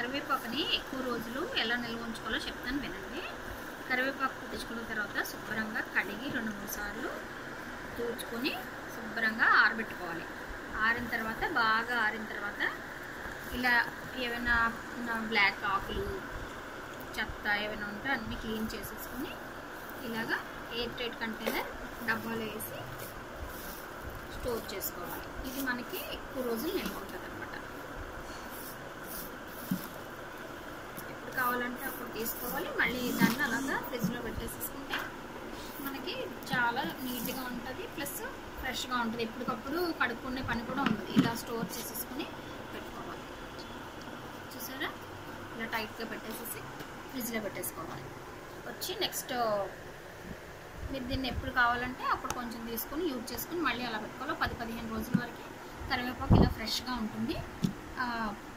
కరివేపాకుని ఎక్కువ రోజులు ఎలా నిల్వ ఉంచుకోవాలో చెప్తాను వినండి కరివేపాకు పుట్టించుకున్న తర్వాత శుభ్రంగా కడిగి రెండు మూడు సార్లు తూడ్చుకొని శుభ్రంగా ఆరబెట్టుకోవాలి ఆరిన తర్వాత బాగా ఆరిన తర్వాత ఇలా ఏమైనా బ్లాక్ ఆకులు చెత్త ఏమైనా ఉంటే అన్నీ క్లీన్ చేసేసుకొని ఇలాగా ఎయిర్ టైట్ కంటైనర్ డబ్బాలో వేసి స్టోర్ చేసుకోవాలి ఇది మనకి ఎక్కువ రోజులు నిల్వ ఉంటుంది అనమాట ఎప్పుడు కావాలంటే అప్పుడు తీసుకోవాలి మళ్ళీ దాన్ని అలాగా ఫ్రిడ్జ్లో పెట్టేసేసుకుంటే మనకి చాలా నీట్గా ఉంటుంది ప్లస్ ఫ్రెష్గా ఉంటుంది ఎప్పటికప్పుడు కడుక్కునే పని కూడా ఉండదు ఇలా స్టోర్ చేసేసుకుని పెట్టుకోవాలి చూసారా ఇలా టైట్గా పెట్టేసేసి ఫ్రిడ్జ్లో పెట్టేసుకోవాలి వచ్చి నెక్స్ట్ మీరు దీన్ని ఎప్పుడు కావాలంటే అప్పుడు కొంచెం తీసుకొని యూజ్ చేసుకుని మళ్ళీ అలా పెట్టుకోవాలి పది పదిహేను రోజుల వరకు కరివేపాకు ఇలా ఫ్రెష్గా ఉంటుంది ఆ,